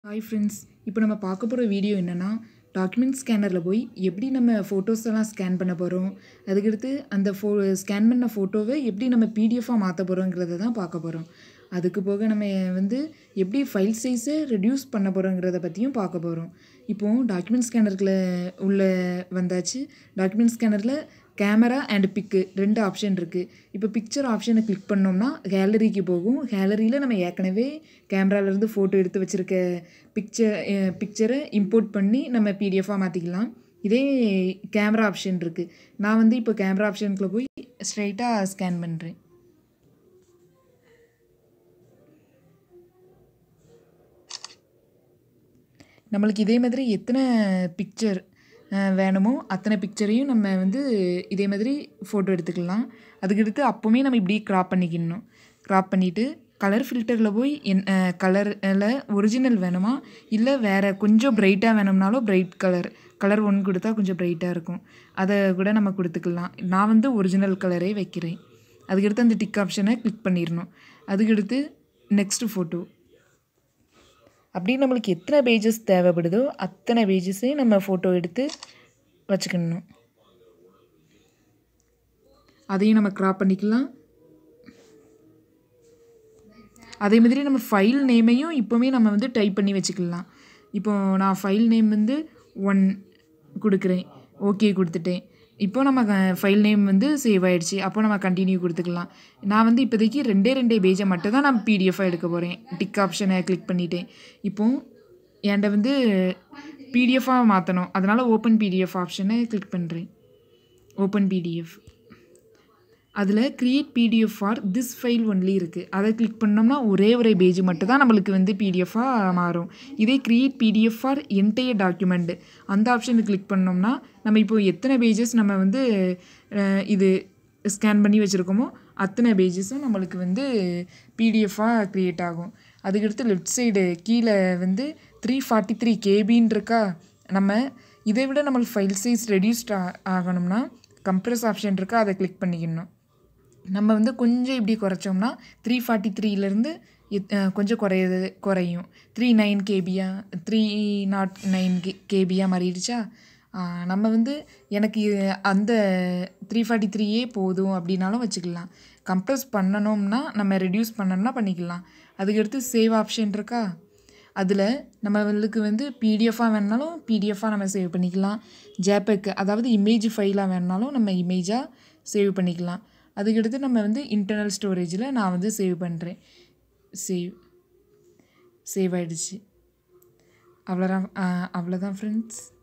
hi friends இப்போ நம்ம பார்க்க போகிற வீடியோ என்னென்னா டாக்குமெண்ட் ஸ்கேனரில் போய் எப்படி நம்ம ஃபோட்டோஸ் எல்லாம் ஸ்கேன் பண்ண போகிறோம் அதுக்கடுத்து அந்த ஃபோ ஸ்கேன் பண்ண ஃபோட்டோவை எப்படி நம்ம பிடிஎஃபாக மாற்ற போகிறோங்கிறத தான் பார்க்க போகிறோம் அதுக்கு போக நம்ம வந்து எப்படி ஃபைல் சைஸை ரெடியூஸ் பண்ண போகிறோங்கிறத பற்றியும் பார்க்க போகிறோம் இப்போது டாக்குமெண்ட் ஸ்கேனருக்குள்ள உள்ள வந்தாச்சு டாக்குமெண்ட் ஸ்கேனரில் கேமரா அண்ட் பிக்கு ரெண்டு ஆப்ஷன் இருக்குது இப்போ பிக்சர் ஆப்ஷனை கிளிக் பண்ணோம்னா கேலரிக்கு போகும் கேலரியில் நம்ம ஏற்கனவே கேமராலேருந்து ஃபோட்டோ எடுத்து வச்சுருக்க பிக்சர் பிக்சரை இம்போர்ட் பண்ணி நம்ம பிடிஎஃபாக மாற்றிக்கலாம் இதே கேமரா ஆப்ஷன் இருக்குது நான் வந்து இப்போ கேமரா ஆப்ஷனுக்குள்ளே போய் ஸ்ட்ரைட்டாக ஸ்கேன் பண்ணுறேன் நம்மளுக்கு இதே மாதிரி எத்தனை பிக்சர் வேணுமோ அத்தனை பிக்சரையும் நம்ம வந்து இதே மாதிரி ஃபோட்டோ எடுத்துக்கலாம் அதுக்கடுத்து அப்போவுமே நம்ம இப்படி க்ராப் பண்ணிக்கணும் க்ராப் பண்ணிவிட்டு கலர் ஃபில்டரில் போய் என் கலரில் ஒரிஜினல் வேணுமா இல்லை வேறு கொஞ்சம் பிரைட்டாக வேணும்னாலும் பிரைட் கலர் கலர் ஒன் கொடுத்தா கொஞ்சம் பிரைட்டாக இருக்கும் அதை கூட நம்ம கொடுத்துக்கலாம் நான் வந்து ஒரிஜினல் கலரே வைக்கிறேன் அதுக்கடுத்து அந்த டிக் ஆப்ஷனை கிளிக் பண்ணிடணும் அதுக்கடுத்து நெக்ஸ்ட்டு ஃபோட்டோ அப்படி நம்மளுக்கு எத்தனை பேஜஸ் தேவைப்படுதோ அத்தனை பேஜஸையும் நம்ம ஃபோட்டோ எடுத்து வச்சுக்கணும் அதையும் நம்ம க்ராப் பண்ணிக்கலாம் அதே மாதிரி நம்ம ஃபைல் நேமையும் இப்போவுமே நம்ம வந்து டைப் பண்ணி வச்சுக்கலாம் இப்போ நான் ஃபைல் நேம் வந்து ஒன் கொடுக்குறேன் ஓகே கொடுத்துட்டேன் இப்போ நம்ம ஃபைல் நேம் வந்து சேவ் ஆகிடுச்சு அப்போ நம்ம கண்டினியூ கொடுத்துக்கலாம் நான் வந்து இப்போதைக்கு ரெண்டே ரெண்டே பேஜை மட்டும் தான் நான் பிடிஎஃபாக எடுக்க போகிறேன் டிக் ஆப்ஷனை கிளிக் பண்ணிட்டேன் இப்போது என்கிட்ட வந்து பிடிஎஃபாக மாற்றணும் அதனால் ஓப்பன் பிடிஎஃப் ஆப்ஷனை கிளிக் பண்ணுறேன் ஓப்பன் பிடிஎஃப் அதில் create PDF for this file only இருக்குது அதை கிளிக் பண்ணோம்னா ஒரே ஒரே பேஜ் மட்டும் தான் நம்மளுக்கு வந்து பிடிஎஃபாக மாறும் இதே create PDF for entire document அந்த ஆப்ஷனை கிளிக் பண்ணோம்னா நம்ம இப்போது எத்தனை பேஜஸ் நம்ம வந்து இது ஸ்கேன் பண்ணி வச்சுருக்கோமோ அத்தனை பேஜஸும் நம்மளுக்கு வந்து பிடிஎஃபாக க்ரியேட் ஆகும் அதுக்கடுத்து லெஃப்ட் சைடு கீழே வந்து த்ரீ ஃபார்ட்டி த்ரீ கேபின்னு இருக்கா நம்ம இதை விட நம்மளுக்கு ஃபைல் சைஸ் ரெடியூஸ்ட் ஆகணும்னா கம்ப்ரஸ் ஆப்ஷன் இருக்கா அதை கிளிக் பண்ணிக்கணும் நம்ம வந்து கொஞ்சம் இப்படி குறைச்சோம்னா த்ரீ ஃபார்ட்டி த்ரீலேருந்து கொஞ்சம் குறையுது குறையும் த்ரீ நைன் கேபியா த்ரீ நாட் நைன் கே கேபியா மாறிடுச்சா நம்ம வந்து எனக்கு அந்த த்ரீ ஃபார்ட்டி த்ரீயே போதும் அப்படின்னாலும் வச்சுக்கலாம் கம்ப்ரஸ் பண்ணணும்னா நம்ம ரெடியூஸ் பண்ணணும்னா பண்ணிக்கலாம் அதுக்கடுத்து சேவ் ஆப்ஷன் இருக்கா அதில் நம்மளுக்கு வந்து பிடிஎஃபாக வேணுனாலும் பிடிஎஃபாக நம்ம சேவ் பண்ணிக்கலாம் ஜேபெக் அதாவது இமேஜ் ஃபைலாக வேணுனாலும் நம்ம இமேஜாக சேவ் பண்ணிக்கலாம் அதுக்கடுத்து நம்ம வந்து இன்டர்னல் ஸ்டோரேஜில் நான் வந்து சேவ் பண்ணுறேன் சேவ் சேவ் ஆகிடுச்சு அவ்வளோதான் அவ்வளோதான் ஃப்ரெண்ட்ஸ்